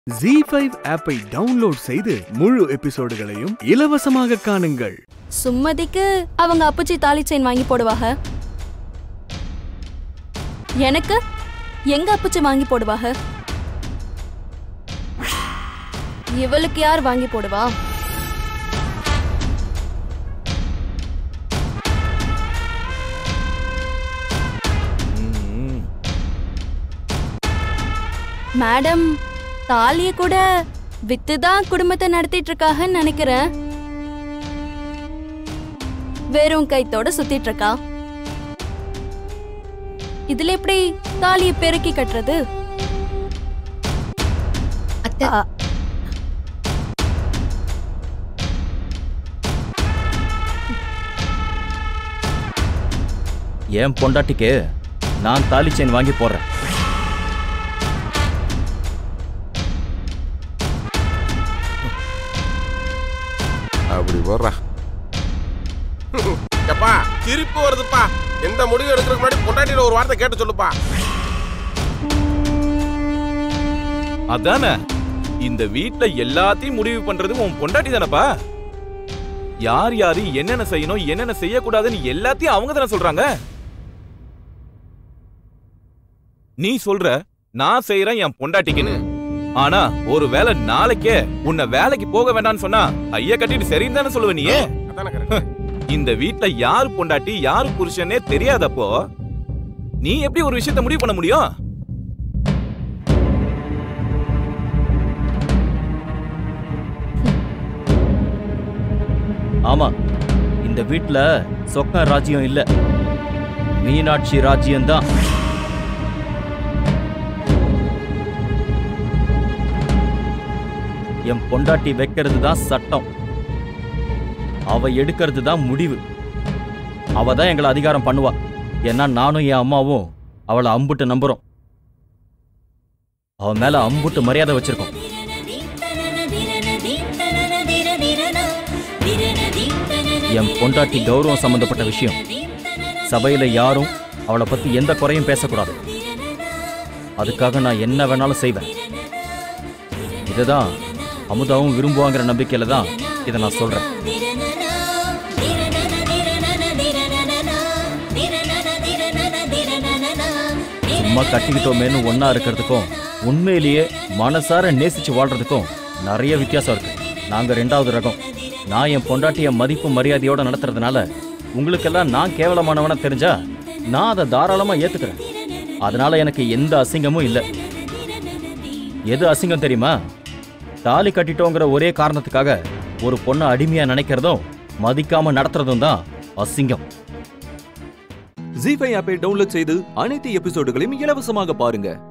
G five ஆப்பை download செய்து முழு எபிசோடுகளையும் இலவசமாக காணுங்கள் சும்மதிக்கு அவங்க அப்புச்சி தாலி செயின் வாங்கி போடுவாங்க எனக்கு எங்க அப்புச்சி வாங்கி போடுவாங்க இவளுக்கு யார் வாங்கி போடுவா மேடம் தாலிய கூட வித்துதான் குடும்பத்தை நடத்திட்டு இருக்காங்கன்னு நினைக்கிறேன் வெறும் கைத்தோட சுத்திட்டு இருக்கா இதுல எப்படி தாலியை பெருக்கி கட்டுறது அத்தை ஆ, என் பொண்டாட்டிக்கு நான் தாலி செயின் வாங்கி போடுறேன் அப்படி போடுறா எப்பா சிரிப்பு வருதுப்பா எந்த முடிவு எடுக்கிறதுக்கு முன்னாடி பொண்டாட்டியில ஒரு வார்த்தை கேட்டு சொல்லுப்பா அதானே இந்த வீட்ல எல்லாத்தையும் முடிவு பண்றது உன் பொண்டாட்டி தானப்பா யார் யாரு என்னென்ன செய்யணும் என்னென்ன செய்யக்கூடாதுன்னு எல்லாத்தையும் அவங்க தானே சொல்றாங்க நீ சொல்ற நான் செய்யறேன் என் பொண்டாட்டிக்குன்னு ஆனா ஒருவேளை நாளைக்கே உன்னை வேலைக்கு போக வேண்டாம்னு சொன்னா ஐயா கட்டிட்டு சரின்னு தானே சொல்லுவ நீ அதானே correct. இந்த வீட்ல யார் பொண்டாட்டி யார் புருஷனே தெரியாதப்போ நீ எப்படி ஒரு விஷயத்த முடிவு பண்ண முடியும் ஆமா இந்த வீட்ல சொக்க ராஜ்யம் இல்ல மீனாட்சி ராஜ்யம் தான் என் பொண்டாட்டி வைக்கிறது தான் சட்டம் அவ எடுக்கிறது தான் முடிவு அவ தான் எங்களை அதிகாரம் பண்ணுவா ஏன்னா நானும் என் அம்மாவும் அவளை அம்புட்டு நம்புறோம் அவ மேல அம்புட்டு மரியாதை வச்சிருக்கோம் என் பொண்டாட்டி கௌரவம் சம்பந்தப்பட்ட விஷயம் சபையில யாரும் அவளை பத்தி எந்த குறையும் பேசக்கூடாது அதுக்காக நான் என்ன வேணாலும் செய்வேன் இதுதான் அமுதாவும் விரும்புவாங்கிற நம்பிக்கையில தான் இதை நான் சொல்றேன் சும்மா கட்டிக்கிட்டோமேனு ஒண்ணா இருக்கிறதுக்கும் உண்மையிலேயே மனசார நேசிச்சு வாழ்றதுக்கும் நிறைய வித்தியாசம் இருக்கு நாங்க ரெண்டாவது ரகம் நான் என் பொண்டாட்டிய மதிப்பு மரியாதையோட நடத்துறதுனால உங்களுக்கெல்லாம் நான் கேவலமானவனா தெரிஞ்சா நான் அதை தாராளமா ஏத்துக்கிறேன் அதனால எனக்கு எந்த அசிங்கமும் இல்லை எது அசிங்கம் தெரியுமா தாலி கட்டிட்டோங்கிற ஒரே காரணத்துக்காக ஒரு பொண்ணை அடிமையா நினைக்கிறதும் மதிக்காம நடத்துறதும் தான் அசிங்கம் ஜி ஃபைவ் ஆப்பை டவுன்லோட் செய்து அனைத்து எபிசோடுகளையும் இலவசமாக பாருங்க